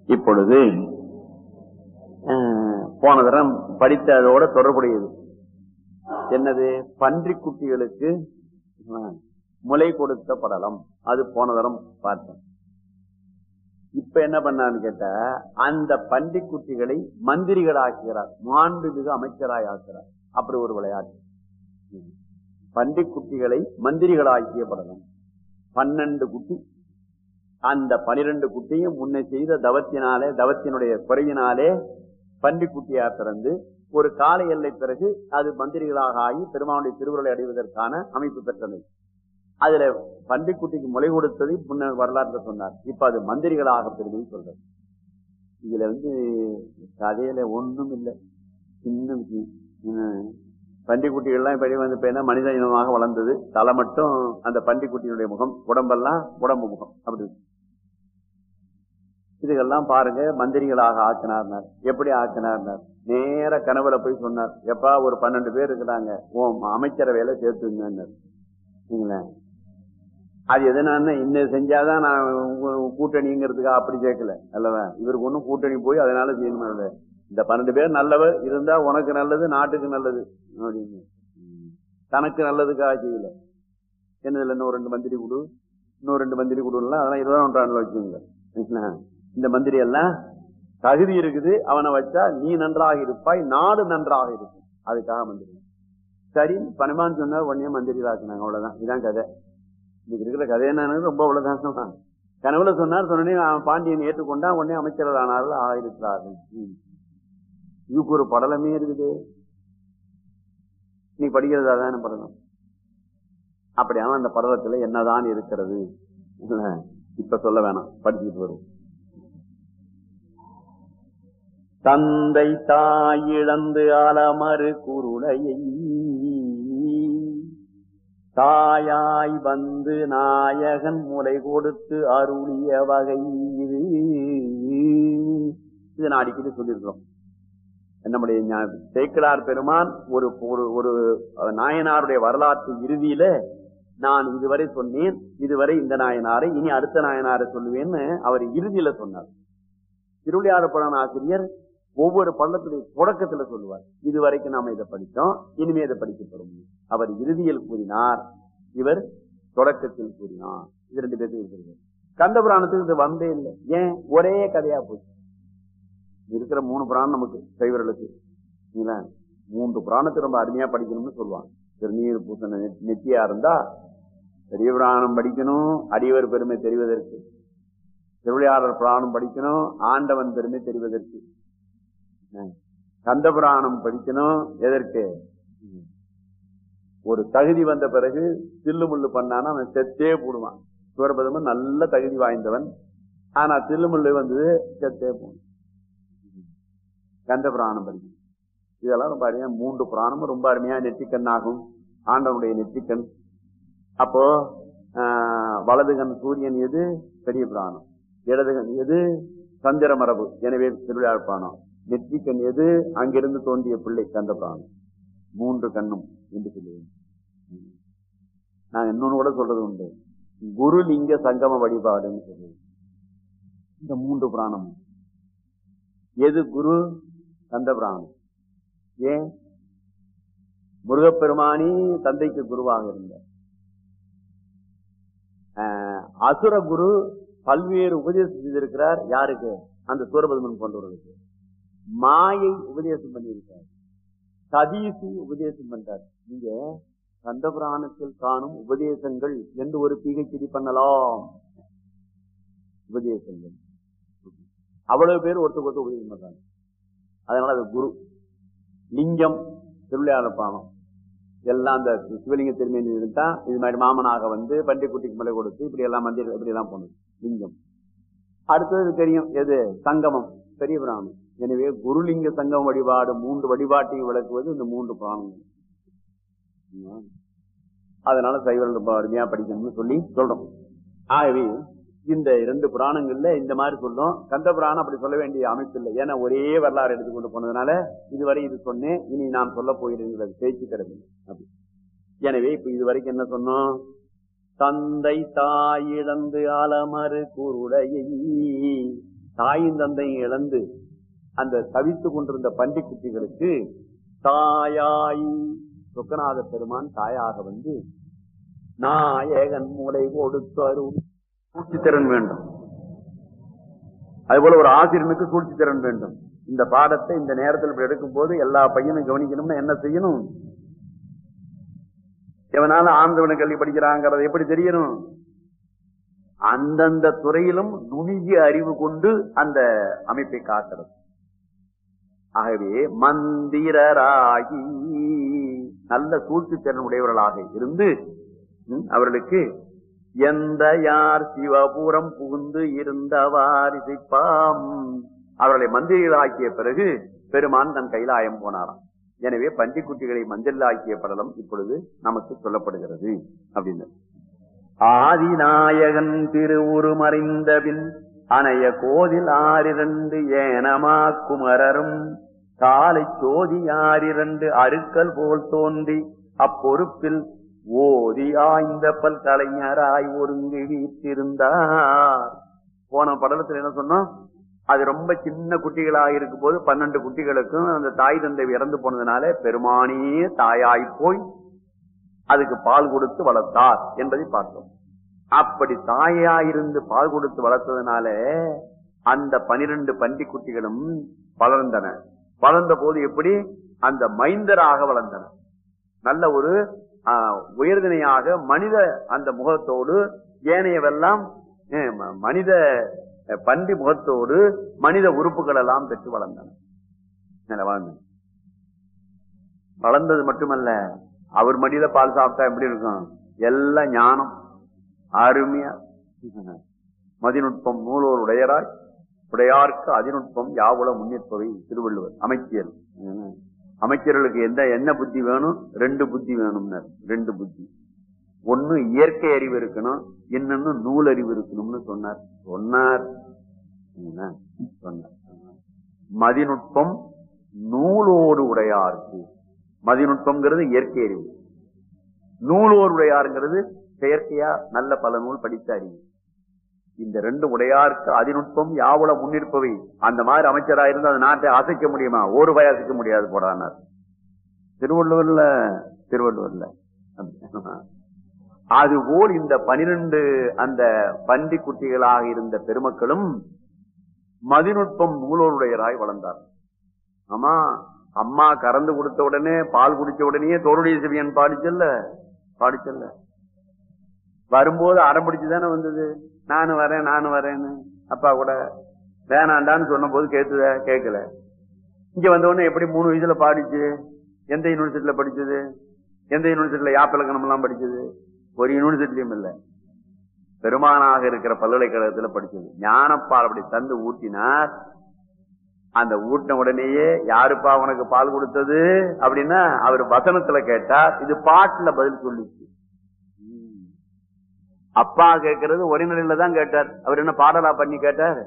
இப்பொழுது அஹ், போன தரம் படித்ததோட தொடர்புடையது என்னது பன்றிக் குட்டிகளுக்கு அஹ், முளை கொடுத்த படலம் அது போன தரம் பார்த்தோம் இப்ப என்ன பண்ணான்னு கேட்டா அந்த பன்றிக் குட்டிகளை மந்திரிகள் ஆக்குகிறார் மாண்புமிகு அமைச்சராய் ஆக்குறார் அப்படி ஒரு விளையாட்டு பன்றிக் குட்டிகளை மந்திரிகளாக்கிய படலம் பன்னெண்டு குட்டி அந்த பனிரெண்டு குட்டியும் முன்ன செய்த தவத்தினாலே தவத்தினுடைய குறையினாலே பன்றிக் குட்டியா பிறந்து ஒரு கால எல்லை பிறகு அது மந்திரிகளாக ஆகி பெருமானுடைய திருவுருளை அடைவதற்கான அமைப்பு பெற்றது அதுல பன்றிக்குட்டிக்கு முளை கொடுத்தது முன்ன வரலாற்று சொன்னார் இப்ப அது மந்திரிகளாக பெறுது சொல்றது இதுல வந்து கதையில ஒண்ணும் இல்லை சின்ன விஷயம் உம், பன்றிக்குட்டிகள்லாம் இப்படி வந்து இப்ப என்ன மனித இனமாக வளர்ந்தது தலை மட்டும் அந்த பன்றிக்குட்டியினுடைய முகம் உடம்பெல்லாம் உடம்பு முகம் அப்படி இருக்கு. இதுகெல்லாம் பாருங்க மந்திரிகளாக ஆக்கினார்னார் எப்படி ஆக்கினார்னார் நேர கனவுல போய் சொன்னார் எப்பா ஒரு பன்னெண்டு பேர் இருக்கிறாங்க ஓ அமைச்சரவையில சேர்த்துங்கன்னார் சரிங்களா? அது எதனால இன்னது செஞ்சாதான் நான் உங்க கூட்டணிங்கிறதுக்கு அப்படி சேர்க்கல அல்லவா இவருக்கு ஒண்ணும் கூட்டணி போய் அதனால செய்யணும் இல்ல. இந்த பன்னெண்டு பேர் நல்லவர் இருந்தா உனக்கு நல்லது நாட்டுக்கு நல்லது அப்படின்னு ம். தனக்கு நல்லதுக்காக செய்யல என்னதுல இன்னும் ரெண்டு மந்திரி கொடு இன்னும் ரெண்டு மந்திரி கொடுலாம் அதெல்லாம் இருபதாம் நூற்றாண்டுல வச்சுங்க சரிங்களா? இந்த மந்திரி எல்லாம் தகுதி இருக்குது அவனை வச்சா நீ நன்றாக இருப்பாய் நாடு நன்றாக இருக்கும் அதுக்காக மந்திரி சரி பணமான்னு சொன்னா உடனே மந்திரி ஆக்குனாங்க அவ்வளவுதான் இதான் கதை இன்னைக்கு இருக்கிற கதை என்னன்னு ரொம்ப அவ்வளவுதான் சொன்னாங்க கனவுல சொன்னார் சொன்னே அவன் பாண்டியன் ஏற்றுக்கொண்டா உடனே அமைச்சர்கள் ஆனார்கள் ஆயிருக்கிறார்கள் ம். இதுக்கு ஒரு படலமே இருக்குது நீ படிக்கிறதா தானே படலம் அப்படியான அந்த படலத்துல என்னதான் இருக்கிறது இல்ல, இப்ப சொல்ல வேணாம் படிச்சுட்டு வரும் தந்தை தாய் இழந்து அலமறு குருளையை தாயாய் வந்து நாயகன் முளை கொடுத்து அருளிய வகை இது இது நான் அடிக்கடி சொல்லியிருக்கிறோம் நம்முடைய ஞா- சேக்கிழார் பெருமான் ஒரு ஒரு- ஒரு நாயனாருடைய வரலாற்று இறுதியில நான் இதுவரை சொன்னேன் இதுவரை இந்த நாயனாரை இனி அடுத்த நாயனாரை சொல்லுவேன்னு அவர் இறுதியில சொன்னார் திருவிளையாடப்படன் ஆசிரியர் ஒவ்வொரு பள்ளத்துடைய தொடக்கத்துல சொல்லுவார் இதுவரைக்கும் நாம இதை படித்தோம் இனிமே இதை படிக்க போறோம் அவர் இறுதியில் கூறினார் இவர் தொடக்கத்தில் கூறினார் இது ரெண்டு பேருக்கு இருக்கிறது கந்த புராணத்துக்கு இது வந்தே இல்லை ஏன் ஒரே கதையா போச்சு இருக்கிற மூணு புராணம் நமக்கு சைவர்களுக்கு சரிங்களா? மூன்று புராணத்தை ரொம்ப அருமையா படிக்கணும்னு சொல்லுவாங்க திருநீர் பூசண நெ- நெத்தியா இருந்தா பெரிய புராணம் படிக்கணும் அடியவர் பெருமை தெரிவதற்கு திருவிளையாடல் புராணம் படிக்கணும் ஆண்டவன் பெருமை தெரிவதற்கு அஹ், கந்த புராணம் படிக்கணும் எதற்கு ம். ஒரு தகுதி வந்த பிறகு தில்லு முள்ளு பண்ணானா அவன் செத்தே போடுவான் சிவபெருமன் நல்ல தகுதி வாய்ந்தவன் ஆனா தில்லுமுள்ளு வந்து செத்தே போடும் கந்த புராணம் படிக்கணும் இதெல்லாம் ரொம்ப அருமையா மூன்று புராணமும் ரொம்ப அருமையா நெற்றிக்கண் ஆகும் ஆண்டவனுடைய நெற்றிக்கண் அப்போ ஆஹ், வலது கண் சூரியன் எது பெரிய புராணம் இடது கண் எது சந்திர மரபு எனவே திருவிழா புராணம் நெற்றிக்கண் எது அங்கிருந்து தோன்றிய பிள்ளை கந்த புராணம் மூன்று கண்ணும் என்று சொல்லுவேன் நான் இன்னொன்னு கூட சொல்றது உண்டு குரு லிங்க சங்கம வழிபாடுன்னு சொல்லுவேன் இந்த மூன்று புராணம் எது குரு கந்த புராணம் ஏன் முருகப்பெருமானி தந்தைக்கு குருவாக இருந்தார் ஆஹ், அசுர குரு பல்வேறு உபதேசம் செய்திருக்கிறார் யாருக்கு அந்த சூரபதுமன் போன்றவர்களுக்கு மாயை உபதேசம் பண்ணியிருக்கார் சதீசு உபதேசம் பண்றார் நீங்க கந்த புராணத்தில் காணும் உபதேசங்கள் என்று ஒரு பிஹெச்டி பண்ணலாம் உபதேசங்கள் அவ்வளவு பேர் ஒருத்தருக்கு ஒருத்தர் உபதேசம் பண்றாங்க அதனால அது குரு லிங்கம் திருவிளையாடல் பானம் எல்லாம் அந்த சிவலிங்க திருமணி இருந்தா இது மாதிரி மாமனாக வந்து பண்டிக்குட்டிக்கு மலை கொடுத்து இப்படி எல்லாம் மந்திர இப்படி எல்லாம் போனது லிங்கம் அடுத்தது தெரியும் எது சங்கமம் பெரிய பிராணம் எனவே குருலிங்க சங்கம் வழிபாடு மூன்று வழிபாட்டையும் விளக்குவது இந்த மூன்று பிராணங்கள் அதனால சைவர்கள் ரொம்ப அருமையா படிக்கணும்னு சொல்லி சொல்றோம் ஆகவே இந்த இரண்டு புராணங்கள்ல இந்த மாதிரி சொல்லும் கந்த புராணம் அப்படி சொல்ல வேண்டிய அமைப்பு இல்லை ஏன்னா ஒரே வரலாறு எடுத்துக்கொண்டு போனதுனால இதுவரை இது சொன்னேன் இனி நான் சொல்ல போகிறேன் பேச்சு கிடையாது அப்படி எனவே இப்ப இதுவரைக்கும் என்ன சொன்னோம் தந்தை தாய் இழந்து அலமறு குருடையை தாயும் தந்தையும் இழந்து அந்த தவித்துக் கொண்டிருந்த பன்றி குட்டிகளுக்கு தாயாய் சொக்கநாத பெருமான் தாயாக வந்து நாயகன் மூளை கொடுத்து அருள் சூழ்ச்சி திறன் வேண்டும் அதுபோல ஒரு ஆசிரியனுக்கு சூழ்ச்சி திறன் வேண்டும் இந்த பாடத்தை இந்த நேரத்தில் இப்படி எடுக்கும் போது எல்லா பையனும் கவனிக்கணும்னா என்ன செய்யணும் எவனால ஆந்தவன கல்வி படிக்கிறாங்கிறது எப்படி தெரியணும் அந்தந்த துறையிலும் நுணுகிய அறிவு கொண்டு அந்த அமைப்பை காக்கிறது ஆகவே மந்திரராகி நல்ல சூழ்ச்சி திறன் உடையவர்களாக இருந்து ம், அவர்களுக்கு எந்த யார் சிவபுரம் புகுந்து இருந்தவாரிசைப்பாம் அவர்களை மந்திரிகளாக்கிய பிறகு பெருமான் தன் கைலாயம் போனாராம் எனவே பன்றிக்குட்டிகளை மஞ்சள் ஆக்கிய படலம் இப்பொழுது நமக்கு சொல்லப்படுகிறது அப்படின்னு ஆதிநாயகன் திருவுரு மறைந்த பின் அணைய கோதில் ஆறிரண்டு ஏனமா குமரரும் காலை சோதி ஆறிரண்டு அருக்கல் போல் தோன்றி அப்பொறுப்பில் ஓதி ஆய்ந்த பல் கலைஞராய் ஒருங்கு வீற்றிருந்தார் போன படலத்தில் என்ன சொன்னோம் அது ரொம்ப சின்ன குட்டிகளாக இருக்கும் போது பன்னெண்டு குட்டிகளுக்கும் அந்த தாய் தந்தை இறந்து போனதுனால பெருமானே தாயாய் போய் அதுக்கு பால் கொடுத்து வளர்த்தார் என்பதை பார்த்தோம் அப்படி தாயா இருந்து பால் கொடுத்து வளர்த்ததுனால அந்த பனிரெண்டு பன்றி குட்டிகளும் வளர்ந்தன வளர்ந்த போது எப்படி அந்த மைந்தராக வளர்ந்தன நல்ல ஒரு ஆஹ், உயர்தினையாக மனித அந்த முகத்தோடு ஏனையவெல்லாம் அஹ், ம- மனித அஹ், பன்றி முகத்தோடு மனித உறுப்புகள் எல்லாம் பெற்று வளர்ந்தன நல்ல வளர்ந்தன வளர்ந்தது மட்டுமல்ல அவர் மடியில பால் சாப்பிட்டா எப்படி இருக்கும் எல்லாம் ஞானம் அருமையா மதிநுட்பம் நூலோர் உடையராய் உடையார்க்கு அதிநுட்பம் யாவுல முன்னிற்பவை திருவள்ளுவர் அமைச்சர் உம். அமைச்சர்களுக்கு எந்த என்ன புத்தி வேணும் ரெண்டு புத்தி வேணும்னார் ரெண்டு புத்தி ஒண்ணு இயற்கை அறிவு இருக்கணும் இன்னொன்னு நூல் அறிவு இருக்கணும்னு சொன்னார் சொன்னார் என்ன? சொன்னார் மதிநுட்பம் நூலோடு உடையார்க்கு மதிநுட்பம்ங்கிறது இயற்கை அறிவு நூலோர் உடையாருங்கிறது செயற்கையா நல்ல பல நூல் படித்த அறிவு இந்த ரெண்டு உடையாருக்கு அதிநுட்பம் யாவுல முன்னிற்பவை அந்த மாதிரி அமைச்சரா இருந்து அந்த நாட்டை அசைக்க முடியுமா ஒரு பய அசைக்க முடியாது போடானார் திருவள்ளுவர்ல திருவள்ளுவர்ல அதுபோல் இந்த பனிரெண்டு அந்த பன்றி குட்டிகளாக இருந்த பெருமக்களும் மதிநுட்பம் நூலோருடையராய் வளர்ந்தார் ஆமா அம்மா கறந்து கொடுத்த உடனே பால் குடிச்ச உடனே தோருடைய சிவியன் பாடிச்சல்ல பாடிச்சல்ல வரும்போது அடம் பிடிச்சுதானே வந்தது நானும் வரேன் நானும் வரேன்னு அப்பா கூட வேணாண்டான்னு சொன்ன போது கேட்டுத கேட்கல இங்க வந்த உடனே எப்படி மூணு வயசுல பாடிச்சு எந்த யூனிவர்சிட்டியில படிச்சது எந்த யூனிவர்சிட்டியில யாப்பிலக்கணம் எல்லாம் படிச்சது ஒரு யூனிவர்சிட்டியும் இல்ல பெருமானாக இருக்கிற பல்கலைக்கழகத்துல படிச்சது ஞானப்பால் அப்படி தந்து ஊட்டினார் அந்த ஊட்டின உடனேயே யாருப்பா உனக்கு பால் கொடுத்தது அப்படின்னா அவர் வசனத்துல கேட்டார் இது பாட்டுல பதில் சொல்லிச்சு ம். அப்பா கேட்கறது ஒரே நிலையில தான் கேட்டார் அவர் என்ன பாடலா பண்ணி கேட்டார்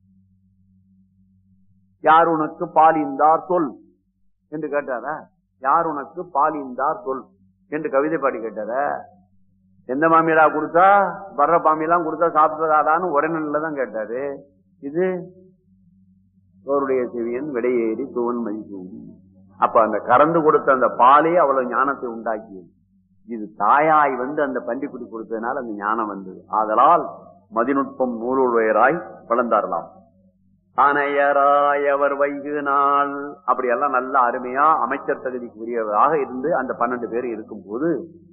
யார் உனக்கு பாலிந்தார் சொல் என்று கேட்டாரா யார் உனக்கு பாலிந்தார் சொல் என்று கவிதை பாடி கேட்டாரா எந்த மாமியடா கொடுத்தா வர்ற பாமியெல்லாம் கொடுத்தா சாப்பிட்டதாடான்னு ஒரே நிலையில தான் கேட்டாரு இது அவருடைய செவியன் விடையேறி துவன் மதிக்கும் அப்ப அந்த கறந்து கொடுத்த அந்த பாலே அவ்வளவு ஞானத்தை உண்டாக்கியது இது தாயாய் வந்து அந்த பண்டிக்குடி கொடுத்ததுனால அந்த ஞானம் வந்தது ஆதலால் மதிநுட்பம் நூலுடையராய் வளர்ந்தாரலாம் அனையராய் அவர் வைகு நாள் அப்படியெல்லாம் நல்ல அருமையா அமைச்சர் தகுதிக்கு உரியவராக இருந்து அந்த பன்னெண்டு பேர் இருக்கும் போது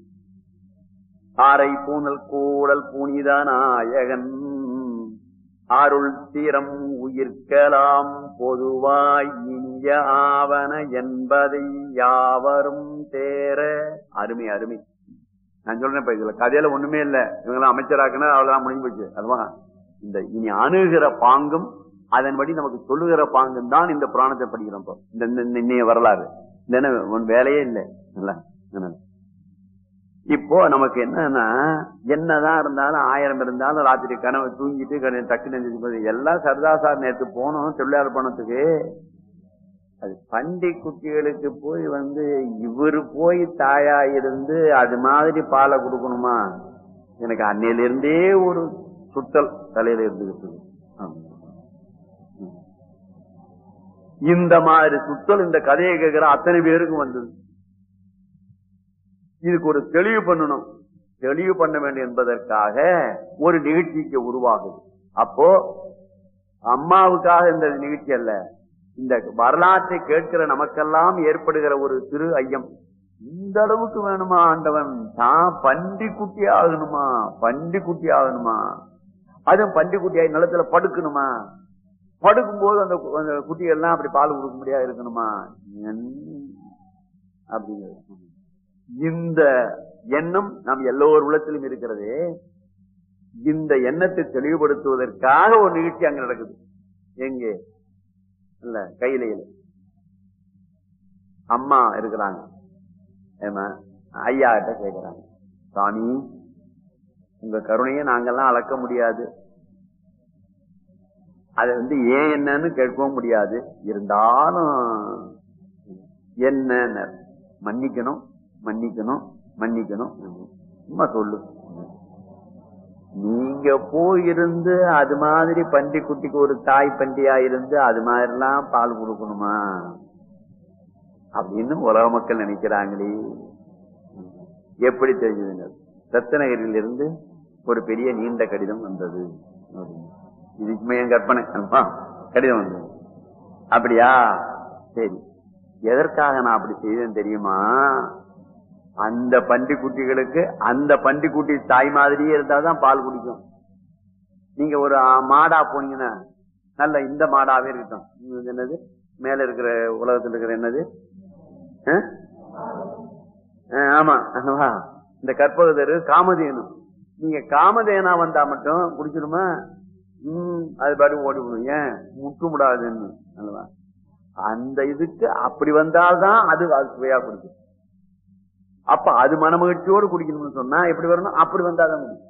ஆரை பூனல் கூடல் புனித நாயகன் அருள் தீரம் உயிர்க்கலாம் பொதுவாய் இனிய ஆவன என்பதை யாவரும் தேர அருமை அருமை நான் சொல்றேன் இப்ப இதுல கதையில ஒண்ணுமே இல்ல இவங்கெல்லாம் அமைச்சராக்குனா அவ்வளவுதான் முடிஞ்சு போச்சு அதுவா இந்த இனி அணுகிற பாங்கும் அதன்படி நமக்கு சொல்லுகிற பாங்கும் தான் இந்த புராணத்தை படிக்கிறோம் இப்போ. இந்த இந்த- இந்த இன்னைய வரலாறு இந்த என்ன உன் வேலையே இல்லை இல்ல என்ன? இப்போ நமக்கு என்னன்னா என்னதான் இருந்தாலும் ஆயிரம் இருந்தாலும் ராத்திரி கனவு தூங்கிட்டு கனவு டக்கு நெஞ்சு எல்லாம் சர்தா சார் நேற்று போனோம் தொழிலாளர் பணத்துக்கு அது பண்டி குட்டிகளுக்கு போய் வந்து இவரு போய் தாயா இருந்து அது மாதிரி பாலை கொடுக்கணுமா எனக்கு அன்னையில இருந்தே ஒரு சுட்டல் தலையில இருந்துகிட்டு இருக்கு. ஆமா. இந்த மாதிரி சுத்தல் இந்த கதையை கேட்கிற அத்தனை பேருக்கும் வந்தது இதுக்கு ஒரு தெளிவு பண்ணணும் தெளிவு பண்ண வேண்டும் என்பதற்காக ஒரு நிகழ்ச்சிக்கு உருவாகுது அப்போ அம்மாவுக்காக இந்த நிகழ்ச்சி அல்ல இந்த வரலாற்றை கேட்கிற நமக்கெல்லாம் ஏற்படுகிற ஒரு சிறு ஐயம் இந்த அளவுக்கு வேணுமா ஆண்டவன் தான் பண்டி குட்டி ஆகணுமா பண்டி குட்டி ஆகணுமா அதுவும் பண்டி குட்டியாகி நிலத்துல படுக்கணுமா படுக்கும் போது அந்த கு- அந்த குட்டிகள்லாம் அப்படி பால் கொடுக்க முடியாது இருக்கணுமா என்ன? அப்படிங்கிறது இந்த எண்ணம் நம் எல்லோர் உள்ளத்திலும் இருக்கிறது இந்த எண்ணத்தை தெளிவுபடுத்துவதற்காக ஒரு நிகழ்ச்சி அங்க நடக்குது எங்கே இல்ல கையிலையில அம்மா இருக்கிறாங்க ஏமா ஐயா கிட்ட கேக்குறாங்க சாமி உங்க கருணையை நாங்கெல்லாம் அளக்க முடியாது அது வந்து ஏன் என்னன்னு கேட்கவும் முடியாது இருந்தாலும் என்ன மன்னிக்கணும் மன்னிக்கணும் மன்னிக்கணும் சும்மா சொல்லு நீங்க போயிருந்து அது மாதிரி பன்றி குட்டிக்கு ஒரு தாய் பன்றியா இருந்து அது மாதிரிலாம் பால் கொடுக்கணுமா அப்படின்னு உலக மக்கள் நினைக்கிறாங்களே எப்படி தெரிஞ்சதுங்க ரத்தனகிரியில இருந்து ஒரு பெரிய நீண்ட கடிதம் வந்தது இதுக்குமே என் கற்பனை ஆமா, கடிதம் வந்தது அப்படியா சரி எதற்காக நான் அப்படி செய்தேன் தெரியுமா அந்த பன்றி குட்டிகளுக்கு அந்த பன்றி குட்டி தாய் மாதிரியே இருந்தாதான் பால் குடிக்கும் நீங்க ஒரு ஆ, மாடா போனீங்கன்னா நல்ல இந்த மாடாவே இருக்கட்டும் இது என்னது மேல இருக்கிற உலகத்துல இருக்கிற என்னது ஆ? ஆ, ஆமா ஆமா. இந்த கற்பகதரு காமதேனு நீங்க காமதேனா வந்தா மட்டும் குடிச்சிடுமா ம் அது பாட்டு ஓடி விடும் ஏன் முட்டு முடாதுன்னு அல்லவா அந்த இதுக்கு அப்படி வந்தால்தான் அது அது சுவையா குடிக்கும் அப்ப அது மனமகிழ்ச்சியோடு குடிக்கணும்னு சொன்னா எப்படி வரணும் அப்படி வந்தாதான் முடியும்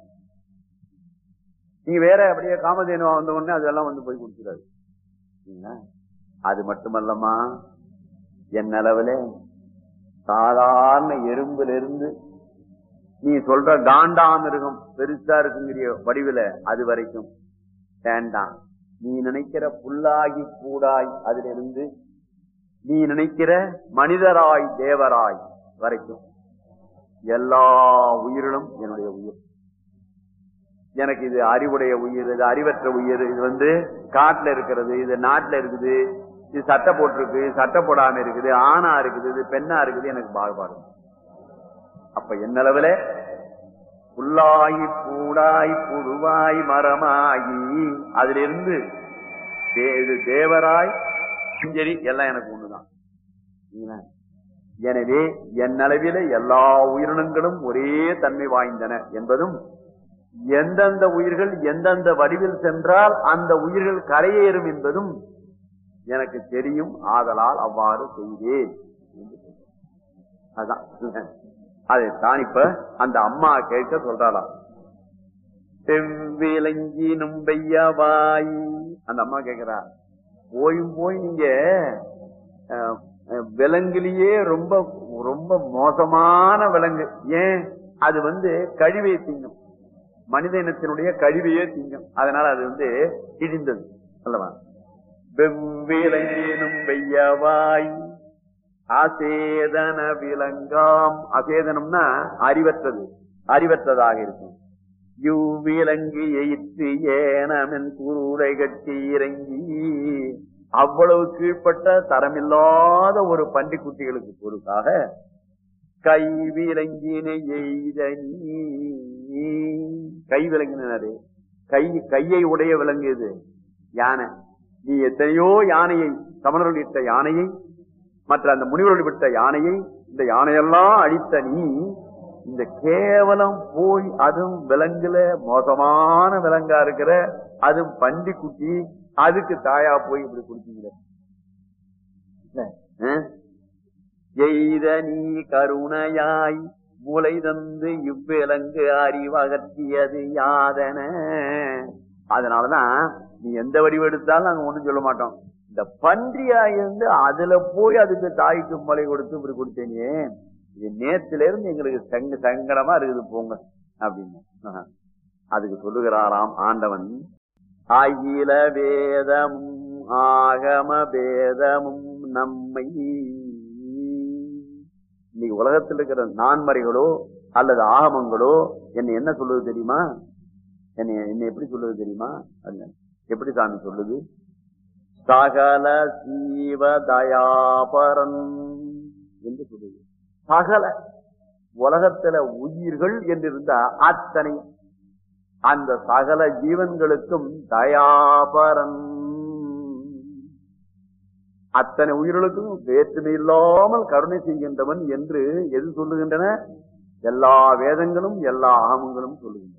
நீங்க வேற அப்படியே காமதேனு வந்த உடனே அதெல்லாம் வந்து போய் குடிச்சிடாது சரிங்களா? அது மட்டுமல்லமா என் அளவுல சாதாரண எறும்புல இருந்து நீ சொல்ற காண்டாமிருகம் பெருசா இருக்குங்கிற வடிவில அது வரைக்கும் வேண்டாம் நீ நினைக்கிற புல்லாகி கூடாய் அதுல இருந்து நீ நினைக்கிற மனிதராய் தேவராய் வரைக்கும் எல்லா உயிரிலும் என்னுடைய உயிர் எனக்கு இது அறிவுடைய உயிர் இது அறிவற்ற உயிர் இது வந்து காட்டுல இருக்கிறது இது நாட்டுல இருக்குது இது சட்டை போட்டிருக்கு சட்டை போடாம இருக்குது ஆணா இருக்குது இது பெண்ணா இருக்குது எனக்கு பாகுபாடு அப்ப என்னளவுல புல்லாகி பூடாய் புழுவாய் மரமாகி அதுல இருந்து தே- இது தேவராய் சரி எல்லாம் எனக்கு ஒண்ணுதான் சரிங்களா? எனவே என் அளவில எல்லா உயிரினங்களும் ஒரே தன்மை வாய்ந்தன என்பதும் எந்தெந்த உயிர்கள் எந்தெந்த வடிவில் சென்றால் அந்த உயிர்கள் கரையேறும் என்பதும் எனக்கு தெரியும் ஆதலால் அவ்வாறு செய்தேன் என்று சொல்றார். அதான் அதைத்தான் இப்ப அந்த அம்மா கேட்க சொல்றாளாம் செவ்விலங்கினும் பெய்யவாய் அந்த அம்மா கேக்குறா போயும் போய் நீங்க அஹ், அஹ், விலங்குலயே ரொம்ப ரொம்ப மோசமான விலங்கு ஏன் அது வந்து கழிவை திங்கும் மனித இனத்தினுடைய கழிவையே திங்கும் அதனால அது வந்து இடிந்தது அல்லவா வெவ்விலங்கினும் பெய்யவாய் அசேதன விலங்காம் அசேதனம்னா அறிவற்றது அறிவற்றதாக இருக்கும் யுவிலங்கு எயிற்று ஏனமென் குருளை கட்டி இறங்கி அவ்வளவு கீழ்ப்பட்ட தரமில்லாத ஒரு பன்றிக்குட்டிகளுக்கு பொறுக்காக கை விலங்கினை எய்த நீ கை விலங்கினாரு கை கையை உடைய விலங்கு இது யானை நீ எத்தனையோ யானையை சமணர்கள் இட்ட யானையை மற்ற அந்த முனிவர்கள் விட்ட யானையை இந்த யானையெல்லாம் அழித்த நீ இந்த கேவலம் போய் அதுவும் விலங்குல மோசமான விலங்கா இருக்கிற அதுவும் பண்டி குட்டி அதுக்கு தாயா போய் இப்படி குடிச்சீங்களே அஹ்? எய்த நீ கருணையாய் மூளை தந்து இவ்விலங்கு அறிவகற்றியது யாதன அதனாலதான் நீ எந்த வடிவு எடுத்தாலும் நாங்க ஒண்ணும் சொல்ல மாட்டோம் இந்த பன்றியா இருந்து அதுல போய் அதுக்கு தாய்க்கு மலை கொடுத்து இப்படி கொடுத்தீங்க இது நேத்துல இருந்து எங்களுக்கு சங்க சங்கடமா இருக்குது போங்க அப்படின்னு ஆஹா. அதுக்கு சொல்லுகிறாராம் ஆண்டவன் அகில வேதமும் ஆகம பேதமும் நம்மை இன்னைக்கு உலகத்தில் இருக்கிற நான்மறைகளோ அல்லது ஆகமங்களோ என்னை என்ன சொல்லுது தெரியுமா என்னை என்னை எப்படி சொல்லுது தெரியுமா அல்ல எப்படி சாமி சொல்லுது சகல சீவ தயாபரன் என்று சொல்லுது சகல உலகத்துல உயிர்கள் என்றிருந்தா அத்தனை அந்த சகல ஜீவன்களுக்கும் தயாபரன் அத்தனை உயிர்களுக்கும் வேற்றுமை இல்லாமல் கருணை செய்கின்றவன் என்று எது சொல்லுகின்றன எல்லா வேதங்களும் எல்லா ஆகமங்களும் சொல்லுகின்றன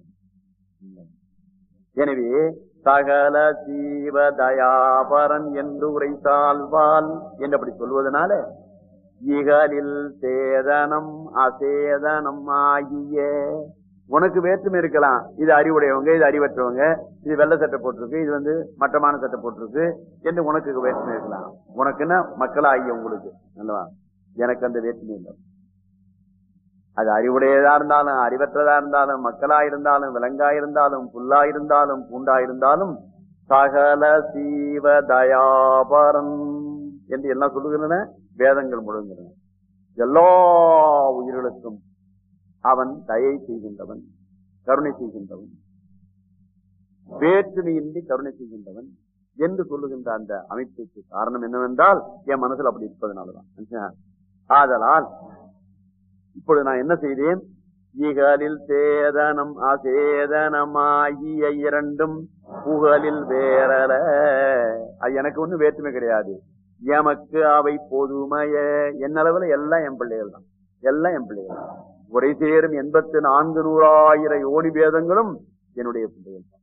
எனவே சகல ஜீவ தயாபரன் என்று உரைத்தால்வால் என்று அப்படி சொல்வதனால இகலில் சேதனம் அசேதனம் ஆகிய உனக்கு வேற்றுமை இருக்கலாம் இது அறிவுடையவங்க இது அறிவற்றவங்க இது வெள்ளை சட்டை போட்டிருக்கு இது வந்து மட்டமான சட்டை போட்டிருக்கு என்று உனக்கு வேற்றுமை இருக்கலாம் உனக்குன்னா மக்களாகிய உங்களுக்கு நல்லவா எனக்கு அந்த வேற்றுமை இல்லை அது அறிவுடையதா இருந்தாலும் அறிவற்றதா இருந்தாலும் மக்களா இருந்தாலும் விலங்கா இருந்தாலும் புல்லா இருந்தாலும் பூண்டா இருந்தாலும் சகல சீவ தயாபரன் என்று எல்லாம் சொல்லுகின்றன வேதங்கள் முழுங்கின்றன எல்லா உயிர்களுக்கும் அவன் தயை செய்கின்றவன் கருணை செய்கின்றவன் வேற்றுமையின்றி கருணை செய்கின்றவன் என்று சொல்லுகின்ற அந்த அமைப்புக்கு காரணம் என்னவென்றால் என் மனசில் அப்படி இருப்பதனாலதான் ஆதலால் இப்பொழுது நான் என்ன செய்தேன் இகலில் சேதனம் அசேதனமாகிய இரண்டும் புகழில் வேறல அது எனக்கு ஒண்ணும் வேற்றுமை கிடையாது எமக்கு அவை பொதுமைய என்னளவுல எல்லாம் என் பிள்ளைகள் தான் எல்லாம் என் பிள்ளைகள் தான் உரை சேரும் எண்பத்தி நான்கு நூறாயிரம் யோனி வேதங்களும் என்னுடைய பிள்ளைகள் தான்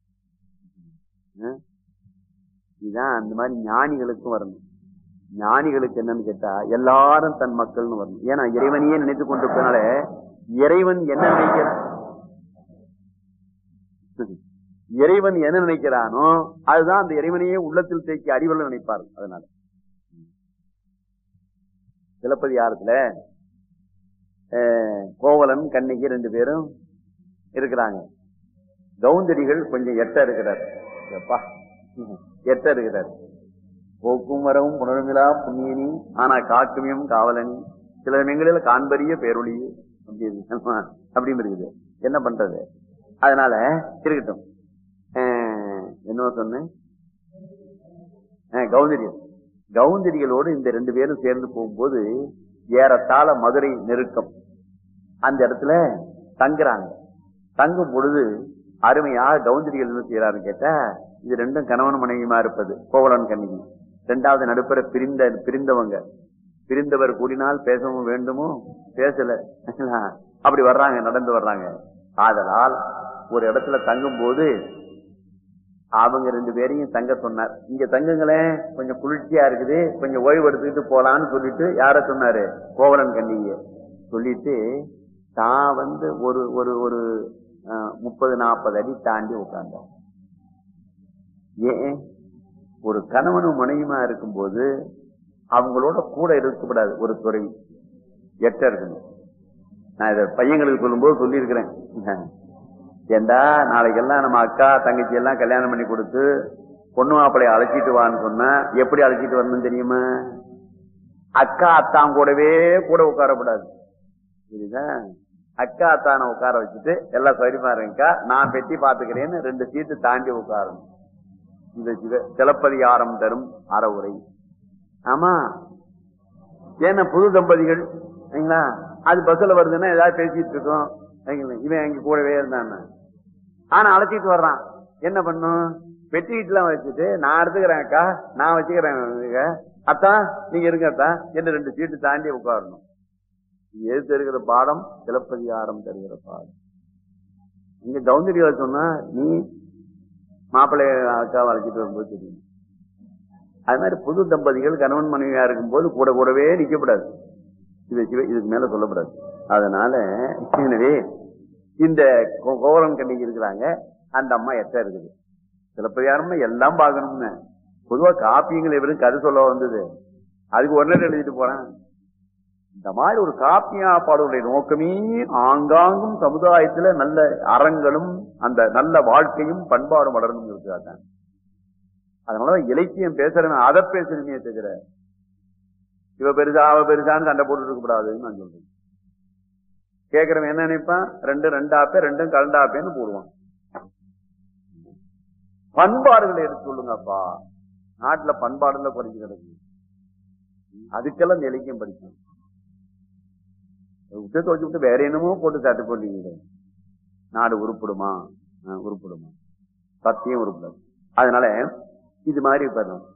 இதுதான் அந்த மாதிரி ஞானிகளுக்கும் வரணும் ஞானிகளுக்கு என்னன்னு கேட்டா எல்லாரும் தன் மக்கள்னு வரணும் ஏன்னா இறைவனையே நினைத்து கொண்டிருப்பதனால இறைவன் என்ன நினைக்கிறான் இறைவன் என்ன நினைக்கிறானோ அதுதான் அந்த இறைவனையே உள்ளத்தில் தேக்கி அறிவல் நினைப்பார் அதனால சிலப்பதிகாரத்துல கோவலன் கண்ணிக்கு ரெண்டு பேரும் இருக்கிறாங்க கவுந்தடிகள் கொஞ்சம் எட்ட இருக்கிறார் எப்பா எட்ட இருக்கிறார் போக்கும் வரவும் புனருமிலா புண்ணியனி ஆனா காக்குமியம் காவலனி சில சமயங்களில் காண்பரிய பேரொழி அப்படி அப்படின்னு இருக்குது என்ன பண்றது அதனால இருக்கட்டும் என்ன சொன்னேன் கவுந்தரிகள் கவுந்தரிகளோடு இந்த ரெண்டு பேரும் சேர்ந்து போகும்போது ஏறத்தாழ மதுரை நெருக்கம் அந்த இடத்துல தங்குறாங்க தங்கும் பொழுது அருமையாக கவுந்தரிகள் என்ன செய்யறாருன்னு கேட்டா இது ரெண்டும் கணவன் மனைவியுமா இருப்பது கோவலன் கண்ணிகி ரெண்டாவது நடுப்பற பிரிந்த பிரிந்தவங்க பிரிந்தவர் கூடினால் பேசவும் வேண்டுமோ பேசல அப்படி வர்றாங்க நடந்து வர்றாங்க ஆதலால் ஒரு இடத்துல தங்கும் போது அவங்க ரெண்டு பேரையும் தங்க சொன்னார் இங்க தங்குங்களேன் கொஞ்சம் குளிர்ச்சியா இருக்குது கொஞ்சம் ஓய்வு எடுத்துக்கிட்டு போலான்னு சொல்லிட்டு யார சொன்னாரு கோவலன் கண்ணிய சொல்லிட்டு தான் வந்து ஒரு ஒரு ஒரு முப்பது நாற்பது அடி தாண்டி உட்கார்ந்தார் ஏன் ஒரு கணவனும் மனைவியுமா இருக்கும்போது அவங்களோட கூட இருக்கக்கூடாது ஒரு துறை எட்ட இருக்கணும் நான் இதை பையங்களுக்கு சொல்லும்போது சொல்லியிருக்கிறேன் ஏண்டா நாளைக்கெல்லாம் நம்ம அக்கா தங்கச்சி எல்லாம் கல்யாணம் பண்ணி கொடுத்து பொண்ணு மாப்பிளைய அழைச்சிட்டு வான்னு சொன்னா எப்படி அழைச்சிட்டு வரணும் தெரியுமா அக்கா அத்தான் கூடவே கூட உட்காரக்கூடாது புரியுதா அக்கா அத்தான உட்கார வச்சுட்டு எல்லாம் சரிமா இருக்கா நான் பெட்டி பாத்துக்கிறேன்னு ரெண்டு சீட்டு தாண்டி உட்காரணும் இது சிவ சிலப்பதிகாரம் தரும் அறவுரை ஆமா ஏன்னா புது தம்பதிகள் சரிங்களா அது பஸ்ல வருதுன்னா ஏதாவது பேசிட்டு இருக்கோம் இவன் எங்க கூடவே இருந்தான் ஆனா அழைச்சிட்டு வர்றான் என்ன பண்ணும் பெட்டி வீட்டுலாம் வச்சுட்டு நான் எடுத்துக்கிறேன் அக்கா நான் வச்சுக்கிறேன் அத்தா நீங்க இருங்க அத்தா என்று ரெண்டு சீட்டு தாண்டி உட்காரணும் எது தருகிற பாடம் சிலப்பதிகாரம் தருகிற பாடம் இங்க கவுந்தரிகள் சொன்னா நீ மாப்பிள்ளை அக்காவை அழைச்சிட்டு வரும்போது தெரியும் அது மாதிரி புது தம்பதிகள் கணவன் மனைவியா இருக்கும்போது கூட கூடவே நிக்கப்படாது இது இதுக்கு மேல சொல்லப்படாது அதனால எனவே இந்த கோவலன் கண்ணிக்கு இருக்கிறாங்க அந்த அம்மா எட்ட இருக்குது சிலப்பதிகாரம்னா எல்லாம் பார்க்கணும்னு பொதுவா காப்பியங்கள் எவரும் கதை சொல்ல வந்தது அதுக்கு உடனே எழுதிட்டு போறேன் இந்த மாதிரி ஒரு காப்பியா பாடலுடைய நோக்கமே ஆங்காங்கும் சமுதாயத்துல நல்ல அறங்களும் அந்த நல்ல வாழ்க்கையும் பண்பாடும் வளரணும் இருக்கிறாங்க அதனாலதான் இலக்கியம் பேசுறவன் அதை பேசணுமே தவிர இவ பெருசா அவ பெருசான்னு சண்டை போட்டு இருக்க கூடாதுன்னு நான் சொல்றேன் கேக்குறவன் என்ன நினைப்பான் ரெண்டு ரெண்டாப்பே ரெண்டும் கலண்டாப்பேன்னு போடுவான் பண்பாடுகளை எடுத்து சொல்லுங்கப்பா நாட்டுல பண்பாடுல குறைஞ்சு கிடக்கு அதுக்கெல்லாம் இந்த இலக்கியம் படிக்கணும் விட்டு துவச்சு விட்டு வேற என்னமோ போட்டு சாட்டு போட்டீங்க நாடு உருப்படுமா ஆ, உருப்படுமா சத்தியம் உருப்படாது அதனால இது மாதிரி பண்ணணும்